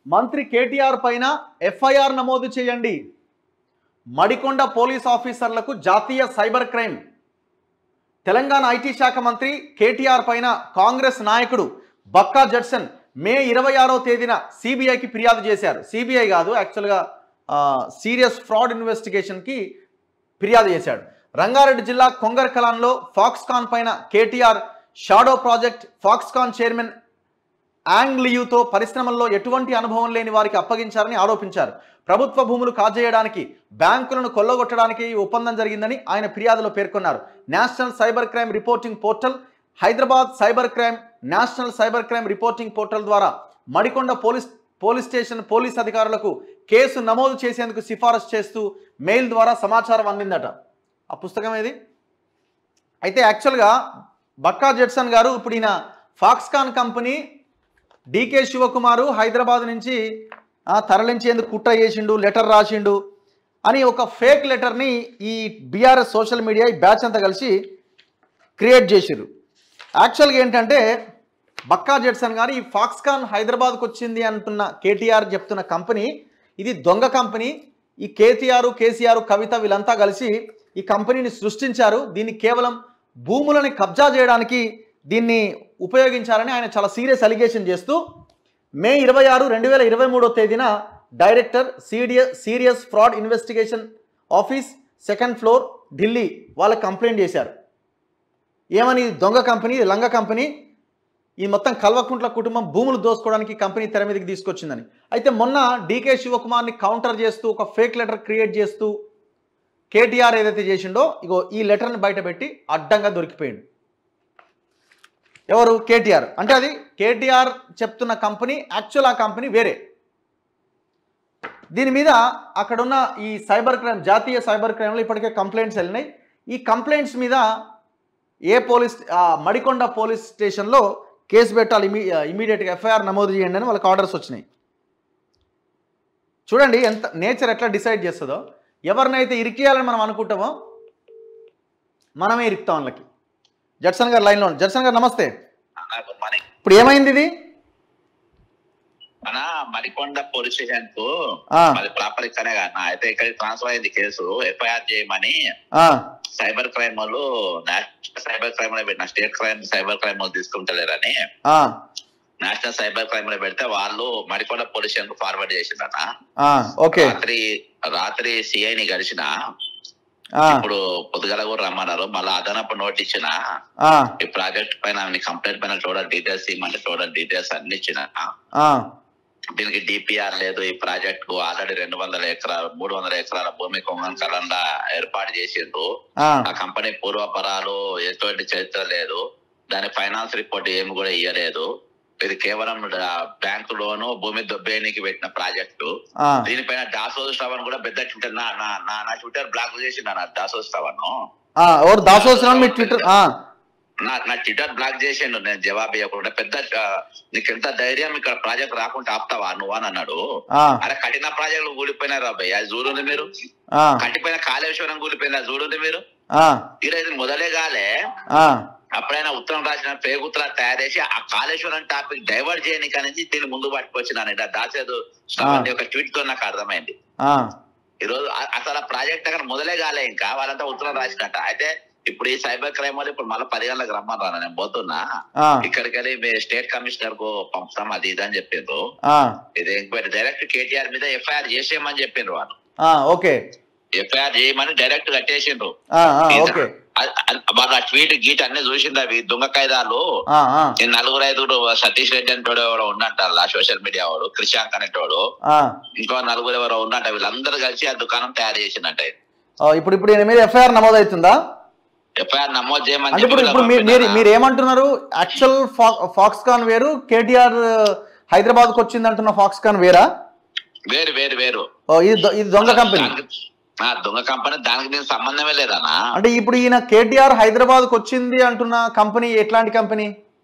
మంత్రి కేటీఆర్ పైన ఎఫ్ఐఆర్ నమోదు చేయండి మడికొండ పోలీస్ ఆఫీసర్లకు జాతీయ సైబర్ క్రైమ్ తెలంగాణ ఐటీ శాఖ మంత్రి కేటీఆర్ పైన కాంగ్రెస్ నాయకుడు బక్కా జడ్సన్ మే ఇరవై ఆరో తేదీన సిబిఐకి ఫిర్యాదు చేశారు సిబిఐ కాదు యాక్చువల్గా సీరియస్ ఫ్రాడ్ ఇన్వెస్టిగేషన్కి ఫిర్యాదు చేశాడు రంగారెడ్డి జిల్లా కొంగర్కలాన్లో ఫాక్స్కాన్ పైన KTR shadow project Foxconn chairman యాంగ్లియూతో పరిశ్రమల్లో ఎటువంటి అనుభవం లేని వారికి అప్పగించారని ఆరోపించారు ప్రభుత్వ భూములు కాజేయడానికి బ్యాంకులను కొల్లగొట్టడానికి ఈ ఒప్పందం జరిగిందని ఆయన ఫిర్యాదులో పేర్కొన్నారు national cyber crime reporting portal Hyderabad cyber crime national cyber crime reporting portal ద్వారా Madikonda police police station police అధికారులకు కేసు నమోదు చేసేందుకు సిఫారసు చేస్తూ మెయిల్ ద్వారా సమాచారం అందిందట ఆ పుస్తకం ఏది అయితే యాక్చువల్గా బక్కా జెట్సన్ గారు ఇప్పుడు ఈయన ఫాక్స్కాన్ కంపెనీ డీకే శివకుమారు హైదరాబాద్ నుంచి ఆ, తరలించేందుకు కుట్ర చేసిండు లెటర్ రాసిండు అని ఒక ఫేక్ లెటర్ని ఈ బీఆర్ఎస్ సోషల్ మీడియా ఈ బ్యాచ్ అంతా కలిసి క్రియేట్ చేసిర్రు యాక్చువల్గా ఏంటంటే బక్కా జెట్సన్ గారు ఈ ఫాక్స్కాన్ హైదరాబాద్కు వచ్చింది అంటున్న కేటీఆర్ చెప్తున్న కంపెనీ ఇది దొంగ కంపెనీ ఈ కేటీఆర్ కేసీఆర్ కవిత వీళ్ళంతా కలిసి ఈ కంపెనీని సృష్టించారు దీన్ని కేవలం భూములని కబ్జా చేయడానికి దీన్ని ఉపయోగించారని ఆయన చాలా సీరియస్ అలిగేషన్ చేస్తూ మే ఇరవై ఆరు రెండు వేల ఇరవై మూడో తేదీన డైరెక్టర్ సీడియస్ serious fraud investigation office second floor Delhi వాళ్ళకి కంప్లైంట్ చేశారు ఏమని ఇది దొంగ కంపెనీ ఇది లంగ కంపెనీ ఈ మొత్తం కల్వకుంట్ల కుటుంబం భూములు దోసుకోవడానికి కంపెనీ తెర మీదకి తీసుకొచ్చిందని అయితే మొన్న డీకే శివకుమార్ని కౌంటర్ చేస్తూ ఒక ఫేక్ లెటర్ క్రియేట్ చేస్తూ కేటీఆర్ ఏదైతే చేసిండో ఇగో ఈ లెటర్ని బయటపెట్టి అడ్డంగా దొరికిపోయింది ఎవరు కేటీఆర్ అంటే అది కేటీఆర్ చెప్తున్న కంపెనీ యాక్చువల్ ఆ కంపెనీ వేరే దీని మీద అక్కడున్న ఈ సైబర్ క్రైమ్ జాతీయ సైబర్ క్రైమ్లో ఇప్పటికే కంప్లైంట్స్ వెళ్ళినాయి ఈ కంప్లైంట్స్ మీద ఏ పోలీస్ ఆ, మడికొండ పోలీస్ స్టేషన్లో కేసు పెట్టాలి ఇమీ ఇమీడియట్గా ఎఫ్ఐఆర్ నమోదు చేయండి అని వాళ్ళకి ఆర్డర్స్ వచ్చినాయి చూడండి ఎంత నేచర్ ఎట్లా డిసైడ్ చేస్తుందో ఎవరినైతే ఇరికియాలని మనం అనుకుంటామో మనమే ఇరుకుతాం వాళ్ళకి జడ్సన్ గారు లైన్లో ఉన్నారు. జడ్సన్ గారు నమస్తే గుడ్ మార్నింగ్ ఇప్పుడు ఏమైంది ఇది మన మరికొండ పోలీస్ స్టేషన్ కు ఆ, అది ప్రాపర్ ఇక్కడే కాదు నా అయితే ఇక్కడ ట్రాన్స్ఫర్ అయింది కేసు ఎఫ్ఐఆర్ చేయమని ఆ, సైబర్ క్రైమ్ వాళ్ళు నేషనల్ సైబర్ క్రైమ్ లో పెట్టిన స్టేట్ క్రైమ్ సైబర్ క్రైమ్ వాళ్ళు తీసుకుంటలేరని ఆ, నేషనల్ సైబర్ క్రైమ్ లో పెడితే వాళ్ళు మరికొండ పోలీస్ స్టేషన్ కు ఫార్వర్డ్ చేసిందట ఆ, ఓకే రాత్రి రాత్రి సిఐ ని కలిసిన ఆ, ఇప్పుడు పొద్దుగల కూడా రమ్మన్నారు మళ్ళీ అదనపు నోట్ ఇచ్చిన ఆ, ఈ ప్రాజెక్ట్ పైన కంప్లైంట్ పైన టోటల్ డీటెయిల్స్ ఇవ్వమంటే టోటల్ డీటెయిల్స్ అన్ని ఇచ్చిన ఆ, దీనికి డిపిఆర్ లేదు ఈ ప్రాజెక్ట్ కు ఆల్రెడీ రెండు వందల ఎకరాలు మూడు వందల ఎకరాల భూమి కొంగన్ కలండా ఏర్పాటు చేసిండ్రు ఆ, ఆ కంపెనీ పూర్వపరాలు ఎటువంటి చరిత్ర లేదు దాని ఫైనాన్స్ రిపోర్ట్ ఏమి కూడా ఇవ్వలేదు ఇది కేవలం బ్యాంకు లోను భూమి దొబ్బేయనికి పెట్టిన ప్రాజెక్టు ఆ, దీనిపైన దాసోజు శ్రవణ్ కూడా పెద్ద ట్విట్టర్ నా నా నా నా ట్విట్టర్ బ్లాక్ చేసిండు నా దాసోజు శ్రవణ్ ఆ, ఎవరు దాసోత్సవం మీ ట్విట్టర్ ఆ, నా నా ట్విట్టర్ బ్లాక్ చేసిండు నేను జవాబు ఇవ్వకుండా పెద్ద ఆ, నీకు ఎంత ధైర్యం ఇక్కడ ప్రాజెక్ట్ రాకుండా ఆపుతావా నువ్వు అని అన్నాడు ఆ, అరే కఠిన ప్రాజెక్టులు కూలిపోయినాయి రాబాయ్ అది చూడండి మీరు ఆ, కట్టిపోయిన కాళేశ్వరం కూలిపోయింది అది చూడండి మీరు ఆ, ఈరోజు మొదలే కాలే ఆ, అప్పుడైనా ఉత్తరం రాసిన పేగుత్తరాలు తయారు చేసి ఆ కాళేశ్వరం టాపిక్ డైవర్ట్ చేయని కానీ దీన్ని ముందు పట్టుకొచ్చినాను ఇలా దాచేదు శ్రవణ్ యొక్క ట్వీట్ తో నాకు అర్థమైంది ఆ, ఈ రోజు అ- అసలు ఆ ప్రాజెక్ట్ అక్కడ మొదలే కాలే ఇంకా వాళ్ళంతా ఉత్తరం రాసినట్ట అయితే ఇప్పుడు ఈ సైబర్ క్రైమ్ వాళ్ళు ఇప్పుడు మళ్ళీ పది గంటలకు రమ్మన్నారు నేను పోతున్నా ఆ, ఇక్కడికి వెళ్ళి మీ స్టేట్ కమిషనర్ కు పంపుతాం అది ఇది అని చెప్పిండ్రు ఆ, ఇది ఇది ఎంక్వైరీ డైరెక్ట్ కేటీఆర్ మీద ఎఫ్ఐఆర్ చేసేయమని చెప్పిండ్రు వాళ్ళు ఆ, ఓకే ఎఫ్ఐఆర్ చేయమని డైరెక్ట్ కట్టేసిండ్రు ఆ, ఆ, ఓకే అ- అ- వాళ్ళ ట్వీట్ గీట్ అన్ని చూసిండు అవి దొంగ ఖైదాలు ఆ, ఆ, ఈ నలుగురు ఐదుగురు సతీష్ రెడ్డి అంటోడు ఎవరో ఉన్నట్ట సోషల్ మీడియా వాడు క్రిషాంక్ అనేటోడు ఆ. ఇంకో నలుగురు ఎవరో ఉన్నట్ట వీళ్ళందరూ కలిసి ఆ దుకాణం తయారు చేసిందంట ఆ, ఇప్పుడు ఇప్పుడు ఈయన మీద ఎఫ్ఐఆర్ నమోదు అవుతుందా ఎఫ్ఐఆర్ నమోదు చేయమని అంటే ఇప్పుడు చెప్పి ఇప్పుడు మీరు మీరు మీరు ఏమంటున్నారు యాక్చువల్ ఫాక్స్కాన్ వేరు కేటీఆర్ హైదరాబాద్ కు వచ్చింది అంటున్న ఫాక్స్కాన్ వేరా వేరు వేరు వేరు ఓ, ఇది దొ- ఇది దొంగ కంపెనీ దానికి- ఆ, దొంగ కంపెనీ దానికి దీనికి సంబంధమే లేదన్నా అంటే ఇప్పుడు ఈయన కేటీఆర్ హైదరాబాద్ కు వచ్చింది అంటున్న కంపెనీ ఎట్లాంటి కంపెనీ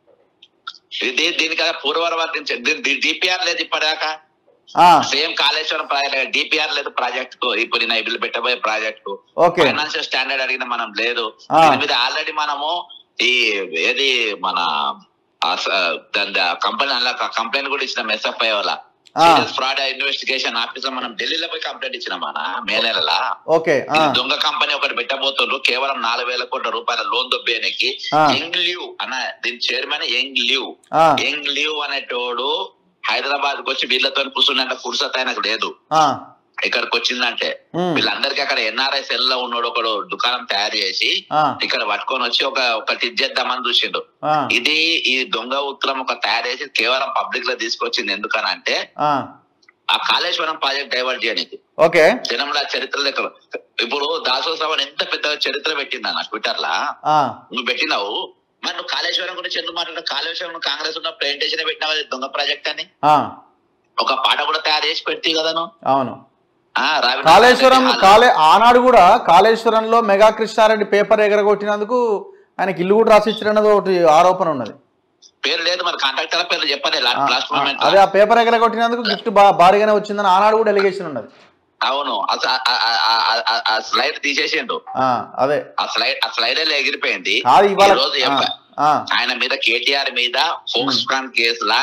ఇది దీనికి పూర్వవర్తించే డిపిఆర్ లేదు ఇప్పటిదాకా ఆ, సేమ్ కాళేశ్వరం ప్రాజెక్ట్ డిపిఆర్ లేదు ప్రాజెక్ట్ కు ఇప్పుడు నేను ఇప్పుడు పెట్టబోయే ప్రాజెక్ట్ కు ఓకే ఫైనాన్షియల్ స్టాండర్డ్ అడిగిన మనం లేదు ఆ. దీని మీద ఆల్రెడీ మనము ఈ ఏది మన కంపెనీ అలా కంప్లైంట్ కూడా ఇచ్చిన ఎస్ఎఫ్ఐ వల్ల ఆ. ఫ్రాడ్ ఇన్వెస్టిగేషన్ ఆఫీసర్ మనం ఢిల్లీలో పోయి కంప్లైంట్ ఇచ్చినాం మన మే నెలలా ఓకే ఆ, ఇది దొంగ కంపెనీ ఒకటి పెట్టబోతుండ్రు కేవలం నాలుగు వేల కోట్ల రూపాయల లోన్ దొబ్బేయడానికి ఆ. యంగ్ లీవ్ అన్న దీని చైర్మన్ యంగ్ లీవ్ ఆ, యంగ్ లీవ్ అనేటోడు హైదరాబాద్ కు వచ్చి వీళ్ళతో కూర్చున్నట్టు కుర్సత్ ఆయనకు లేదు ఆ, ఇక్కడికి వచ్చిందంటే ఉమ్, వీళ్ళందరికీ అక్కడ ఎన్ఆర్ఐ సెల్ లో ఉన్నాడు ఒకడు దుకాణం తయారు చేసి ఆ, ఇక్కడ పట్టుకొని వచ్చి ఒక ఒకటి ఇచ్చేద్దామని చూసిండు ఆ, ఇది ఈ దొంగ ఉత్తరం ఒక తయారు చేసి కేవలం పబ్లిక్ లో తీసుకొచ్చింది ఎందుకనంటే ఆ, ఆ కాళేశ్వరం ప్రాజెక్ట్ డైవర్ట్ చేయడానికి ఓకే జనంలో చరిత్ర లెక్కలు ఇప్పుడు దాసోత్సవం ఎంత పెద్ద చరిత్ర పెట్టింది అన్న ట్విట్టర్ లా ఆ, నువ్వు పెట్టినావు మరి నువ్వు కాళేశ్వరం గురించి ఎందుకు మాట్లాడు కాళేశ్వరం కాంగ్రెస్ ఉన్న ప్రెజెంటేషన్ పెట్టినావు కదా దొంగ ప్రాజెక్ట్ అని ఆ, ఒక పాట కూడా తయారు చేసి పెట్టి కదా నువ్వు అవును ఆ, రావి- కాళేశ్వరం కాళే ఆనాడు కూడా కాళేశ్వరంలో మెగా కృష్ణారెడ్డి పేపర్ ఎగరగొట్టినందుకు ఆయనకి ఇల్లు కూడా రాసిచ్చిరన్నది ఒకటి ఆరోపణ ఉన్నది పేరు లేదు మరి కాంట్రాక్టర్ పేరు చెప్పలే ఆ, లాస్ట్ ఆ, మూమెంట్ అదే ఆ పేపర్ ఎగరగొట్టినందుకు గిఫ్ట్ బా భారీగానే వచ్చిందని ఆనాడు కూడా ఎలిగేషన్ ఉన్నది అవును అస- ఆ- ఆ- ఆ- ఆ- ఆ- ఆ స్లైడ్ తీసేసిండు ఆ, అదే ఆ స్లైడ్ ఆ స్లైడ్ ఎగిరిపోయింది కాదు ఇవాళ ఈ రోజు ఆ, ఎప్ప- ఆ, ఆయన మీద కేటీఆర్ మీద ఫోక్స్కాన్ కేసులా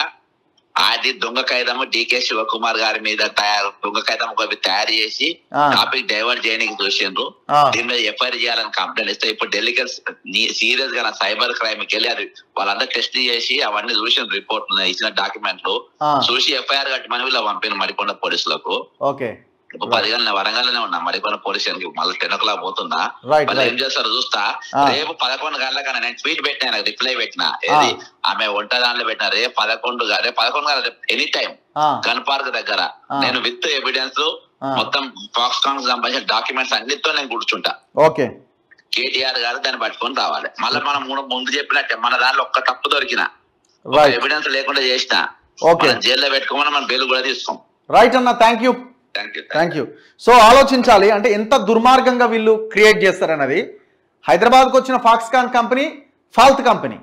అది దొంగ ఖైదము డికే శివకుమార్ గారి మీద తయారు దొంగ ఖైదం ఒకటి తయారు చేసి ఆ, టాపిక్ డైవర్ట్ చేయడానికి చూసిండ్రు ఆ, దీని మీద ఎఫ్ఐఆర్ చేయాలని కంప్లైంట్ ఇస్తే ఇప్పుడు ఢిల్లీకి సీరియస్ గా సైబర్ క్రైమ్ కి వెళ్ళి అది వాళ్ళందరూ టెస్ట్ చేసి అవన్నీ చూసిన రిపోర్ట్ ఇచ్చిన డాక్యుమెంట్లు ఆ, చూసి ఎఫ్ఐఆర్ కట్టమని వీళ్ళు పంపిన మరికొండ పోలీసులకు ఓకే ఇప్పుడు పది గంటల వరంగల్లోనే ఉన్నా మరికొండ పోలీస్ స్టేషన్ కి మళ్ళీ టెన్ ఓ క్లాక్ పోతున్నా రైట్ వాళ్ళు ఏం రైట్ చేస్తారు చూస్తా ఆ. రేపు పదకొండు గంటల నేను ట్వీట్ పెట్టినా నాకు రిప్లై పెట్టిన ఏది ఆమె వంట దాంట్లో పెట్టిన రేపు పదకొండు గ- రేపు పదకొండు గంటల ఎనీ టైం ఆ, గన్ పార్క్ దగ్గర ఆ. నేను విత్ ఎవిడెన్స్ ఆ, మొత్తం ఫాక్స్ కాంగ్స్ సంబంధించిన డాక్యుమెంట్స్ అన్నిటితో నేను కూర్చుంటా ఓకే కేటీఆర్ గారు దాన్ని పట్టుకొని రావాలి మళ్ళీ మనం ముందు ముందు చెప్పినట్టే మన దాంట్లో ఒక్క తప్పు దొరికిన రైట్ ఎవిడెన్స్ లేకుండా చేసిన ఓకే మనం జైల్లో పెట్టుకోమని మనం బెయిల్ కూడా తీసుకోం రైట్ అన్న thank you thank you thank you so ఆలోచించాలి అంటే ఎంత దుర్మార్గంగా వీళ్ళు క్రియేట్ చేస్తారన్నది హైదరాబాద్కు వచ్చిన ఫాక్స్కాన్ కంపెనీ ఫాల్త్ కంపెనీ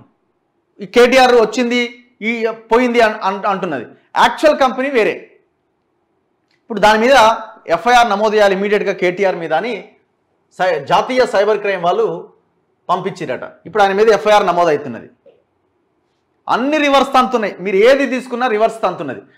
ఈ కేటీఆర్ వచ్చింది ఈ పోయింది అన్- అన్- అంటున్నది యాక్చువల్ కంపెనీ వేరే ఇప్పుడు దాని మీద ఎఫ్ఐఆర్ నమోదు చేయాలి ఇమీడియట్గా కేటీఆర్ మీద అని సై జాతీయ సైబర్ క్రైమ్ వాళ్ళు పంపించిరట ఇప్పుడు ఆయన మీద ఎఫ్ఐఆర్ నమోదు అవుతున్నది అన్ని రివర్స్ తంతున్నాయి మీరు ఏది తీసుకున్నా రివర్స్ తంతున్నది